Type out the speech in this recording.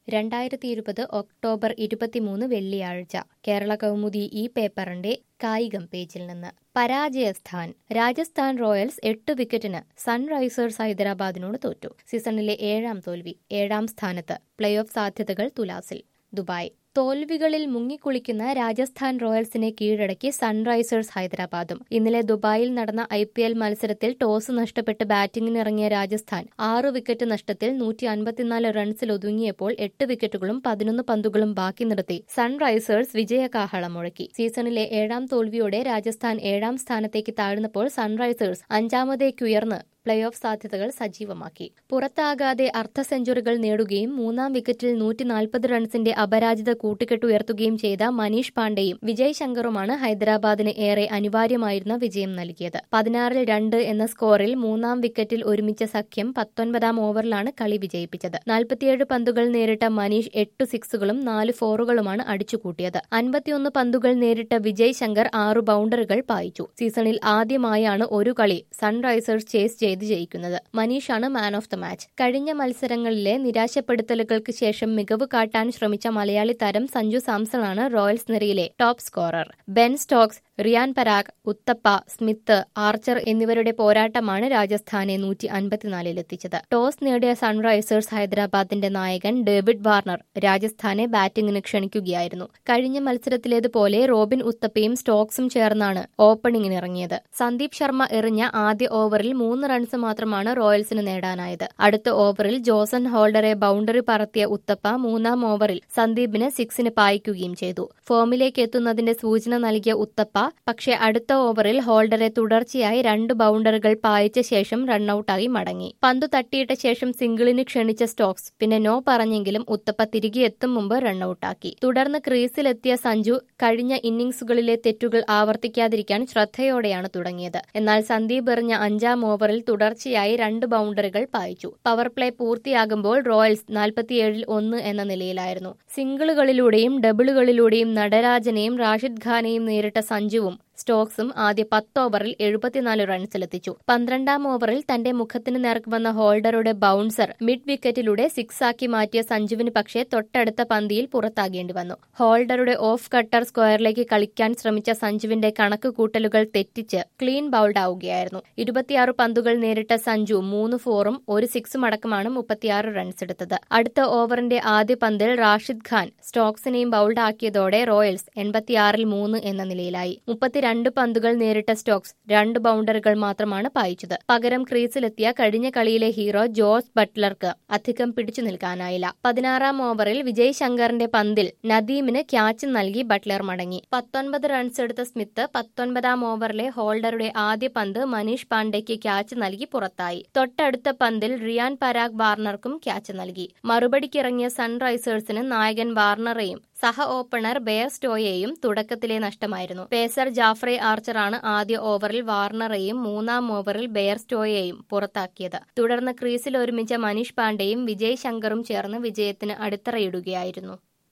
രണ്ടായിരത്തി ഇരുപത് ഒക്ടോബർ ഇരുപത്തിമൂന്ന് വെള്ളിയാഴ്ച കേരള കൗമുദി ഈ പേപ്പറിന്റെ കായികം പേജിൽ നിന്ന് പരാജയസ്ഥാൻ രാജസ്ഥാൻ റോയൽസ് എട്ട് വിക്കറ്റിന് സൺറൈസേഴ്സ് ഹൈദരാബാദിനോട് തോറ്റു സീസണിലെ ഏഴാം തോൽവി ഏഴാം സ്ഥാനത്ത് പ്ലേ ഓഫ് സാധ്യതകൾ തുലാസിൽ ദുബായ് തോൽവികളിൽ മുങ്ങിക്കുളിക്കുന്ന രാജസ്ഥാൻ റോയൽസിനെ കീഴടക്കി സൺറൈസേഴ്സ് ഹൈദരാബാദും ഇന്നലെ ദുബായിൽ നടന്ന ഐ പി എൽ മത്സരത്തിൽ ടോസ് നഷ്ടപ്പെട്ട് ബാറ്റിംഗിനിറങ്ങിയ രാജസ്ഥാൻ ആറ് വിക്കറ്റ് നഷ്ടത്തിൽ നൂറ്റി അൻപത്തിനാല് റൺസിൽ ഒതുങ്ങിയപ്പോൾ എട്ട് വിക്കറ്റുകളും പതിനൊന്ന് പന്തുകളും ബാക്കി നിർത്തി സൺറൈസേഴ്സ് വിജയകാഹളം മുഴക്കി സീസണിലെ ഏഴാം തോൽവിയോടെ രാജസ്ഥാൻ ഏഴാം സ്ഥാനത്തേക്ക് താഴ്ന്നപ്പോൾ സൺറൈസേഴ്സ് അഞ്ചാമതേക്കുയർന്ന് പ്ലേ ഓഫ് സാധ്യതകൾ സജീവമാക്കി പുറത്താകാതെ അർദ്ധ സെഞ്ചുറികൾ നേടുകയും മൂന്നാം വിക്കറ്റിൽ നൂറ്റി നാൽപ്പത് റൺസിന്റെ അപരാജിത കൂട്ടുകെട്ടുയർത്തുകയും ചെയ്ത മനീഷ് പാണ്ഡെയും വിജയ് ശങ്കറുമാണ് ഹൈദരാബാദിന് ഏറെ അനിവാര്യമായിരുന്ന വിജയം നൽകിയത് പതിനാറിൽ രണ്ട് എന്ന സ്കോറിൽ മൂന്നാം വിക്കറ്റിൽ ഒരുമിച്ച സഖ്യം പത്തൊൻപതാം ഓവറിലാണ് കളി വിജയിപ്പിച്ചത് നാൽപ്പത്തിയേഴ് പന്തുകൾ നേരിട്ട മനീഷ് എട്ട് സിക്സുകളും നാല് ഫോറുകളുമാണ് അടിച്ചുകൂട്ടിയത് അൻപത്തിയൊന്ന് പന്തുകൾ നേരിട്ട വിജയ് ശങ്കർ ആറ് ബൌണ്ടറികൾ പായിച്ചു സീസണിൽ ആദ്യമായാണ് ഒരു കളി സൺറൈസേഴ്സ് ചേസ് ചെയ്ത് ജയിക്കുന്നത് മനീഷാണ് മാൻ ഓഫ് ദ മാച്ച് കഴിഞ്ഞ മത്സരങ്ങളിലെ നിരാശപ്പെടുത്തലുകൾക്ക് ശേഷം മികവ് കാട്ടാൻ ശ്രമിച്ച മലയാളി താരം സഞ്ജു സാംസണാണ് റോയൽസ് നിരയിലെ top scorer Ben Stokes Riyan Parag Uthappa Smith Archer എന്നിവരുടെ പോരാട്ടമാണ് രാജസ്ഥാനെ നൂറ്റി അൻപത്തിനാലിലെത്തിച്ചത് ടോസ് നേടിയ സൺറൈസേഴ്സ് ഹൈദരാബാദിന്റെ നായകൻ ഡേവിഡ് വാർണർ രാജസ്ഥാനെ ബാറ്റിംഗിന് ക്ഷണിക്കുകയായിരുന്നു കഴിഞ്ഞ മത്സരത്തിലേതുപോലെ റോബിൻ ഉത്തപ്പയും സ്റ്റോക്സും ചേർന്നാണ് ഓപ്പണിംഗിനിറങ്ങിയത് സന്ദീപ് ശർമ്മ എറിഞ്ഞ ആദ്യ ഓവറിൽ മൂന്ന് റൺസ് മാത്രമാണ് റോയൽസിന് നേടാനായത് അടുത്ത ഓവറിൽ ജോസൻ ഹോൾഡറെ ബൌണ്ടറി പറത്തിയ ഉത്തപ്പ മൂന്നാം ഓവറിൽ സന്ദീപിന് സിക്സിന് പായിക്കുകയും ചെയ്തു ഫോമിലേക്ക് എത്തുന്നതിന്റെ സൂചന നൽകിയ ഉത്തപ്പ പക്ഷേ അടുത്ത ഓവറിൽ ഹോൾഡറെ തുടർച്ചയായി രണ്ട് ബൌണ്ടറുകൾ പായിച്ച ശേഷം റണ്ണൌട്ടായി മടങ്ങി പന്തു തട്ടിയിട്ട ശേഷം സിംഗിളിന് ക്ഷണിച്ച സ്റ്റോക്സ് പിന്നെ നോ പറഞ്ഞെങ്കിലും ഉത്തപ്പ തിരികെ എത്തും മുമ്പ് റണ്ണൌട്ടാക്കി തുടർന്ന് ക്രീസിലെത്തിയ സഞ്ജു കഴിഞ്ഞ ഇന്നിംഗ്സുകളിലെ തെറ്റുകൾ ആവർത്തിക്കാതിരിക്കാൻ ശ്രദ്ധയോടെയാണ് തുടങ്ങിയത് എന്നാൽ സന്ദീപ് എറിഞ്ഞ അഞ്ചാം ഓവറിൽ തുടർച്ചയായി രണ്ട് ബൌണ്ടറികൾ പായിച്ചു പവർ പ്ലേ പൂർത്തിയാകുമ്പോൾ റോയൽസ് നാൽപ്പത്തിയേഴിൽ ഒന്ന് എന്ന നിലയിലായിരുന്നു സിംഗിളുകളിലൂടെയും ഡബിളുകളിലൂടെയും നടരാജനെയും റാഷിദ് ഖാനെയും നേരിട്ട സഞ്ജുവും സ്റ്റോക്സും ആദ്യ പത്ത് ഓവറിൽ എഴുപത്തിനാല് റൺസിലെത്തിച്ചു പന്ത്രണ്ടാം ഓവറിൽ തന്റെ മുഖത്തിന് നേർക്ക് വന്ന ഹോൾഡറുടെ ബൌൺസർ മിഡ് വിക്കറ്റിലൂടെ സിക്സ് ആക്കി മാറ്റിയ സഞ്ജുവിന് പക്ഷേ തൊട്ടടുത്ത പന്തിയിൽ പുറത്താകേണ്ടി വന്നു ഹോൾഡറുടെ ഓഫ് കട്ടർ സ്ക്വയറിലേക്ക് കളിക്കാൻ ശ്രമിച്ച സഞ്ജുവിന്റെ കണക്ക് കൂട്ടലുകൾ തെറ്റിച്ച് ക്ലീൻ ബൌൾഡ് ആവുകയായിരുന്നു ഇരുപത്തിയാറ് പന്തുകൾ നേരിട്ട സഞ്ജു മൂന്ന് ഫോറും ഒരു സിക്സും അടക്കമാണ് മുപ്പത്തിയാറ് റൺസ് എടുത്തത് അടുത്ത ഓവറിന്റെ ആദ്യ പന്തിൽ റാഷിദ് ഖാൻ സ്റ്റോക്സിനെയും ബൌൾഡ് ആക്കിയതോടെ റോയൽസ് എൺപത്തിയാറിൽ മൂന്ന് എന്ന നിലയിലായി മുപ്പത്തി രണ്ട് പന്തുകൾ നേരിട്ട സ്റ്റോക്സ് രണ്ട് ബൌണ്ടറികൾ മാത്രമാണ് പായിച്ചത് പകരം ക്രീസിലെത്തിയ കഴിഞ്ഞ കളിയിലെ ഹീറോ ജോസ് ബട്ട്ലർക്ക് അധികം പിടിച്ചു നിൽക്കാനായില്ല പതിനാറാം ഓവറിൽ വിജയ് ശങ്കറിന്റെ പന്തിൽ നദീമിന് ക്യാച്ച് നൽകി ബട്ട്ലർ മടങ്ങി പത്തൊൻപത് റൺസ് എടുത്ത സ്മിത്ത് പത്തൊൻപതാം ഓവറിലെ ഹോൾഡറുടെ ആദ്യ പന്ത് മനീഷ് പാണ്ഡെയ്ക്ക് ക്യാച്ച് നൽകി പുറത്തായി തൊട്ടടുത്ത പന്തിൽ റിയാൻ പരാഗ് വാർണർക്കും ക്യാച്ച് നൽകി മറുപടിക്കിറങ്ങിയ സൺറൈസേഴ്സിന് നായകൻ വാർണറെയും സഹ ഓപ്പണർ ബെയർ സ്റ്റോയെയും തുടക്കത്തിലെ നഷ്ടമായിരുന്നു പേസർ ജാഫ്രെ ആർച്ചറാണ് ആദ്യ ഓവറിൽ വാർണറെയും മൂന്നാം ഓവറിൽ ബെയർ സ്റ്റോയെയും പുറത്താക്കിയത് തുടർന്ന് ക്രീസിൽ ഒരുമിച്ച മനീഷ് പാണ്ഡെയും വിജയ് ശങ്കറും ചേർന്ന് വിജയത്തിന് അടിത്തറയിടുകയായിരുന്നു